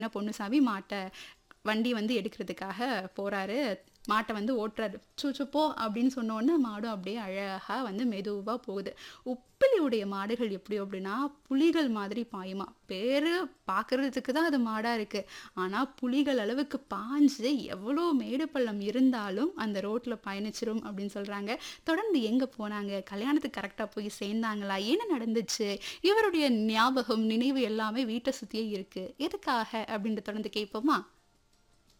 என்ன பொன்னுசாமி மாட்டை வண்டி வந்து எடுக்கிறதுக்காக போறாரு மாட்டை வந்து ஓட்டுறாரு சூச்சு போ அப்படின்னு சொன்னோன்னே மாடும் அப்படியே அழகா வந்து மெதுவா போகுது உப்பிலியுடைய மாடுகள் எப்படி அப்படின்னா புலிகள் மாதிரி பாயுமா பேரு பார்க்கறதுக்கு தான் அது மாடா இருக்கு ஆனா புலிகள் அளவுக்கு பாஞ்சு எவ்வளோ மேடு பள்ளம் இருந்தாலும் அந்த ரோட்ல பயணிச்சிரும் அப்படின்னு சொல்றாங்க தொடர்ந்து எங்க போனாங்க கல்யாணத்துக்கு கரெக்டா போய் சேர்ந்தாங்களா என்ன நடந்துச்சு இவருடைய ஞாபகம் நினைவு எல்லாமே வீட்டை சுத்தியே இருக்கு எதுக்காக அப்படின்ற தொடர்ந்து கேட்போமா